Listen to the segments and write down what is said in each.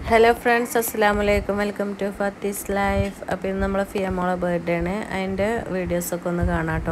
Hello friends അസ്സാം വലൈക്കും welcome to ഫത്തീസ് life അപ്പോൾ ഇന്ന് നമ്മളെ ഫിയമോളെ ബർത്ത്ഡേ ആണ് അതിൻ്റെ വീഡിയോസൊക്കെ ഒന്ന് കാണാം കേട്ടോ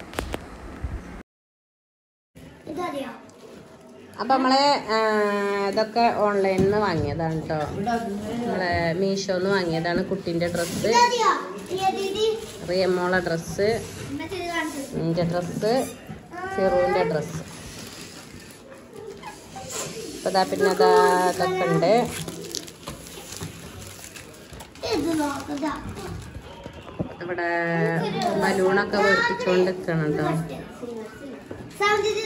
ഇതറിയോ അപ്പം നമ്മളെ ഇതൊക്കെ ഓൺലൈനിൽ നിന്ന് വാങ്ങിയതാണ് കേട്ടോ നമ്മളെ മീഷോന്ന് വാങ്ങിയതാണ് കുട്ടീൻ്റെ ഡ്രസ്സ് ഇതറിയോ ഏതീതി റിയമോളെ ഡ്രസ്സ് മറ്റേത് കാണിച്ചത് എൻ്റെ ഡ്രസ്സ് ഫിറൂൻ്റെ ഡ്രസ്സ് അപ്പോൾ ഇതാ പിന്നെ അതാ ഇതൊക്കെ ഉണ്ട് ഇത് നോക്കതാ ഇവിടെ ബലൂണൊക്കെ വെറുപ്പിച്ചുകൊണ്ട് നിൽക്കണം കേട്ടോ സാധ്യത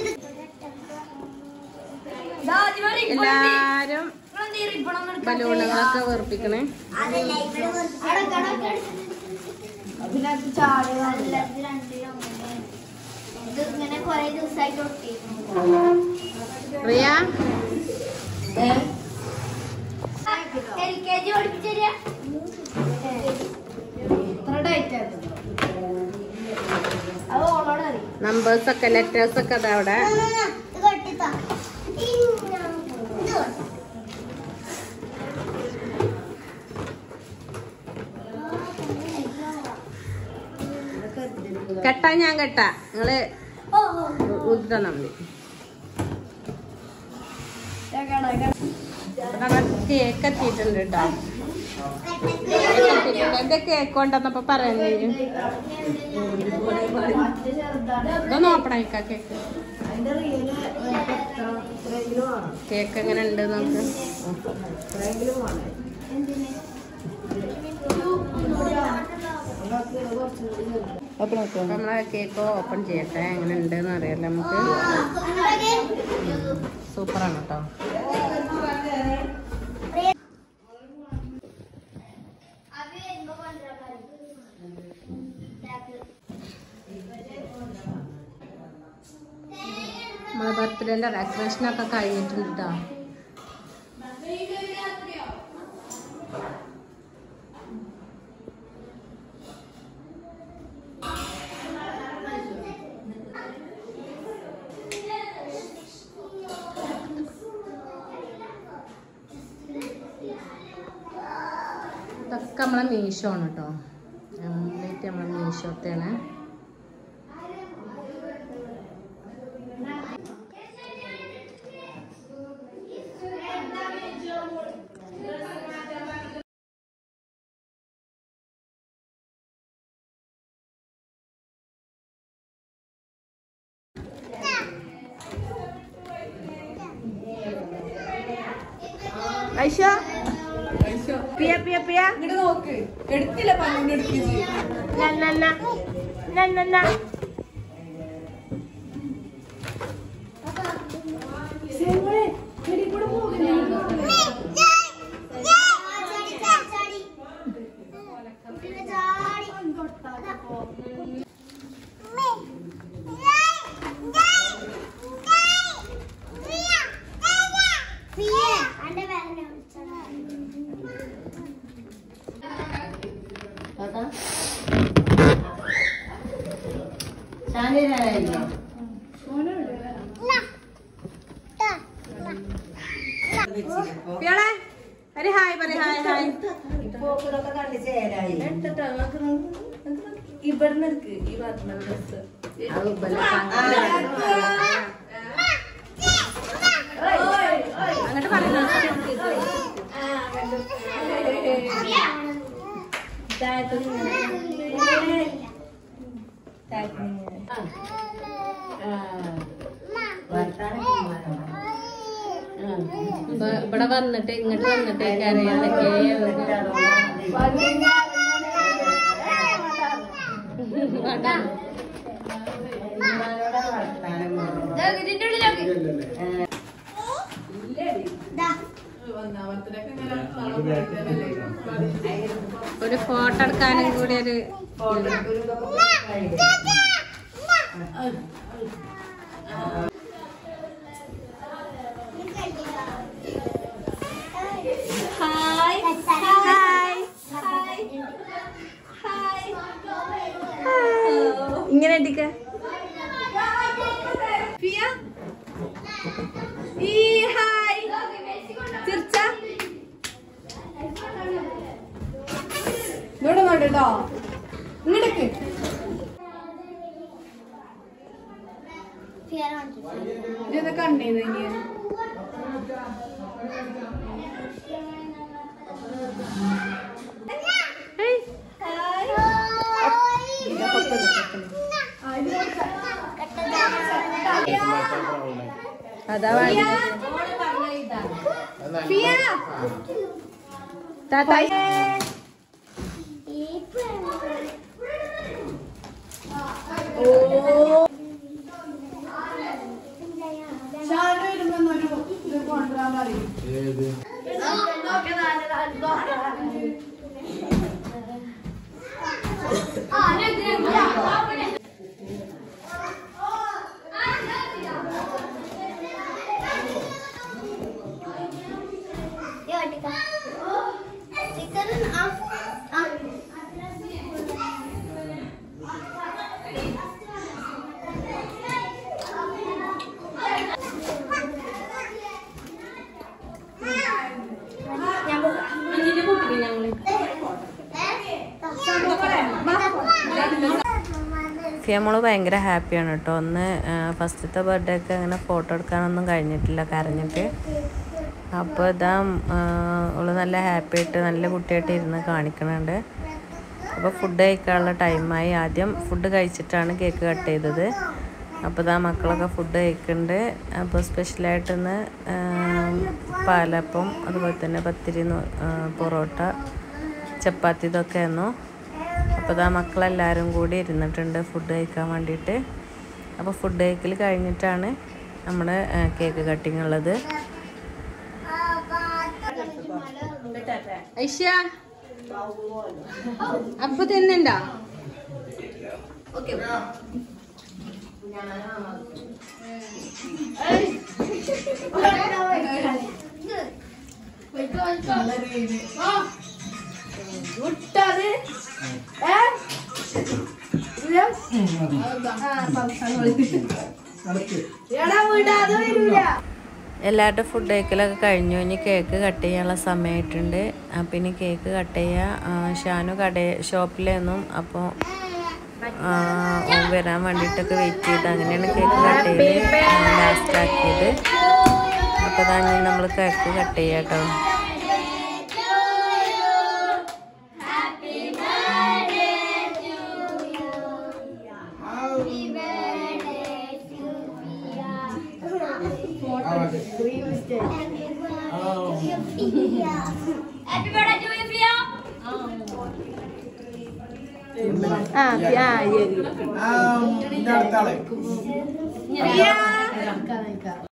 എല്ലാരും ബലൂണുകളൊക്കെ വെറുപ്പിക്കണേ ഇത് ഇങ്ങനെ കൊറേ ദിവസമായിട്ട് ഒട്ടിയിരുന്നു റിയ എൽ കെ ജി പഠിപ്പിച്ചേരാ അത് ഓളോട് അറിയും നമ്പേഴ്സ് ഒക്കെ ലെറ്റേഴ്സ് ഒക്കെ അതാ അവിടെ ഇത് കെട്ടിത്താ ഇത് കെട്ടാ ഞാൻ കെട്ടാ നിങ്ങള് ഓ ഊതിട്ടാ മതി കേക്ക് എത്തിയിട്ടുണ്ട് കേട്ടോ എന്റെ കേക്ക് കൊണ്ടുവന്നപ്പോ പറയുന്നേ ഇതൊന്ന് ഓപ്പൺ ആയിക്കാ കേക്ക് കേക്ക് എങ്ങനെ ഉണ്ട് നമുക്ക് അപ്പൊ നമ്മളെ കേക്ക് ഓപ്പൺ ചെയ്യട്ടെ എങ്ങനെ ഉണ്ടെന്ന് അറിയാലോ നമുക്ക് സൂപ്പറാണ് കേട്ടോ നമ്മളെ ബർത്ത്ഡേന്റെ ഡെക്കറേഷൻ ഒക്കെ കഴിഞ്ഞിട്ടുണ്ട് കേട്ടോ ഇതൊക്കെ നമ്മളെ മീഷോ ആണ് കേട്ടോ കംപ്ലീറ്റ് നമ്മളെ മീഷോത്തെയാണ് ഐഷ പിയ പിയ പിയ ഇങ്ങോട്ട് നോക്ക് എടുത്തില്ല പല്ലിന്റെ എടുക്കിച്ച് അന്റെ വേദന വിളിച്ചോടാ പിയോളെ ഒരു ഹായ് പറ ഹായ് ഹായ് ഇവിടുന്ന് എടുക്ക് ഈ ഭാഗത്തുള്ള ഡ്രസ് അത് ഇബലെ അങ്ങോട്ട് പറയുന്നു ഇബ- ഇവിടെ വന്നിട്ട് ഇങ്ങോട്ട് വന്നിട്ട് കരയാനൊക്കെ ഇതിന്റെ ഉള്ളിലേക്ക് ദാ ഒന്നാമത്തിനൊക്കെ ഇങ്ങനെ ഒരു ഫോട്ടോ എടുക്കാനും കൂടി ഒരു ഹായ് ഹായ് ഹായ് ഇങ്ങനെ അടിക്ക ഈ ഹായ് ചിർച്ച ഇവിടെ കേട്ടോ ഇങ്ങടക്ക് ഫിയർ കാണിച്ചു ഇത് കണ്ടീന്ന് ഇനി അതാ വേണ്ടി താത്ത ഷാനു വരുമ്പോ ഒരു ഇത് കൊണ്ടുവരാൻ പറയും ഏത് ഫിയമോള് ഭയങ്കര ഹാപ്പിയാണ് കേട്ടോ ഒന്ന് ഫസ്റ്റത്തെ ബർത്ത്ഡേ ഒക്കെ അങ്ങനെ ഫോട്ടോ എടുക്കാനൊന്നും കഴിഞ്ഞിട്ടില്ല കരഞ്ഞിട്ട് അപ്പോൾ ഇതാ ആ, ഓള് നല്ല ഹാപ്പി ആയിട്ട് നല്ല കുട്ടിയായിട്ട് ഇരുന്ന് കാണിക്കണുണ്ട് അപ്പോൾ ഫുഡ് കഴിക്കാനുള്ള ടൈമായി ആദ്യം ഫുഡ് കഴിച്ചിട്ടാണ് കേക്ക് കട്ട് ചെയ്തത് അപ്പോൾ ഇതാ മക്കളൊക്കെ ഫുഡ് കഴിക്കുന്നുണ്ട് അപ്പോൾ സ്പെഷ്യലായിട്ട് ഇന്ന് ആ, പാലപ്പം അതുപോലെ തന്നെ പത്തിരി നൂ- ആ, പൊറോട്ട ചപ്പാത്തി ഇതൊക്കെ ആയിരുന്നു അപ്പോൾ ഇതാ മക്കളെല്ലാവരും കൂടി ഇരുന്നിട്ടുണ്ട് ഫുഡ് കഴിക്കാൻ വേണ്ടിയിട്ട് അപ്പോൾ ഫുഡ് കഴിക്കൽ കഴിഞ്ഞിട്ടാണ് നമ്മുടെ കേക്ക് കട്ടിങ് ഉള്ളത് ഐഷ അപ്പൊ തിന്നണ്ട വിട്ടത് ഏ എടാ വിടാതെ വരൂല എല്ലാവരുടെ ഫുഡ് കഴിക്കലൊക്കെ കഴിഞ്ഞു ഇനി കേക്ക് കട്ട് ചെയ്യാനുള്ള സമയമായിട്ടുണ്ട് അപ്പം ഇനി കേക്ക് കട്ട് ചെയ്യുക ഷാനു കട ഷോപ്പിലായിരുന്നു അപ്പോൾ വരാൻ വേണ്ടിയിട്ടൊക്കെ വെയിറ്റ് ചെയ്ത് അങ്ങനെയാണ് കേക്ക് കട്ട് ചെയ്ത് ലാസ്റ്റ് ആക്കിയത് അപ്പോൾ അതാണ് നമ്മൾ കേക്ക് കട്ട് ചെയ്യാം കേട്ടോ Happy birthday to you, Fia. ആ ആ ശരി ആ ഇതിന്റെ അടുത്താളെ ഫിയ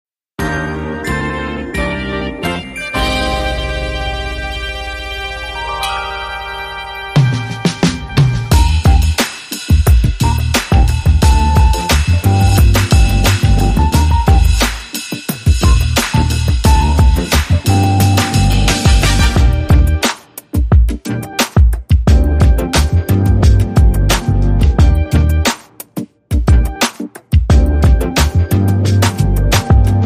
Happy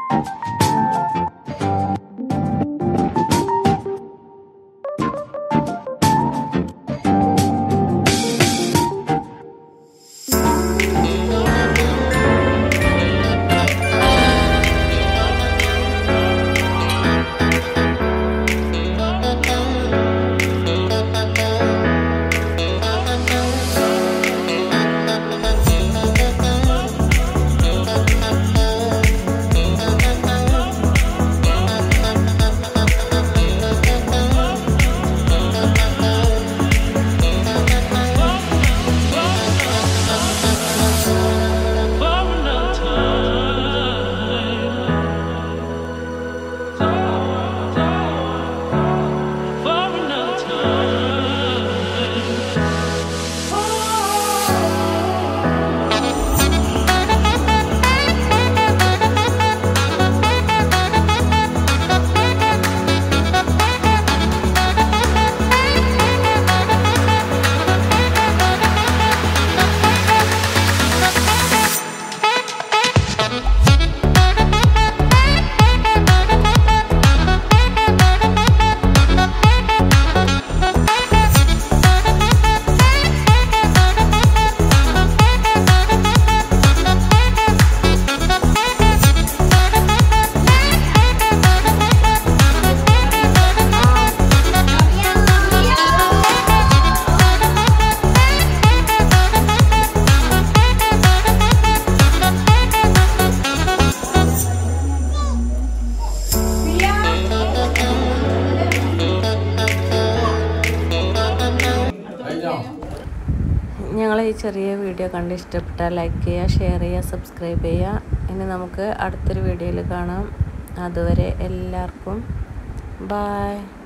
ഞങ്ങൾ ഈ ചെറിയ വീഡിയോ കണ്ട് ഇഷ്ടപ്പെട്ടാൽ ലൈക്ക് ചെയ്യുക ഷെയർ ചെയ്യുക സബ്സ്ക്രൈബ് ചെയ്യുക ഇനി നമുക്ക് അടുത്തൊരു വീഡിയോയിൽ കാണാം അതുവരെ എല്ലാവർക്കും ബായ്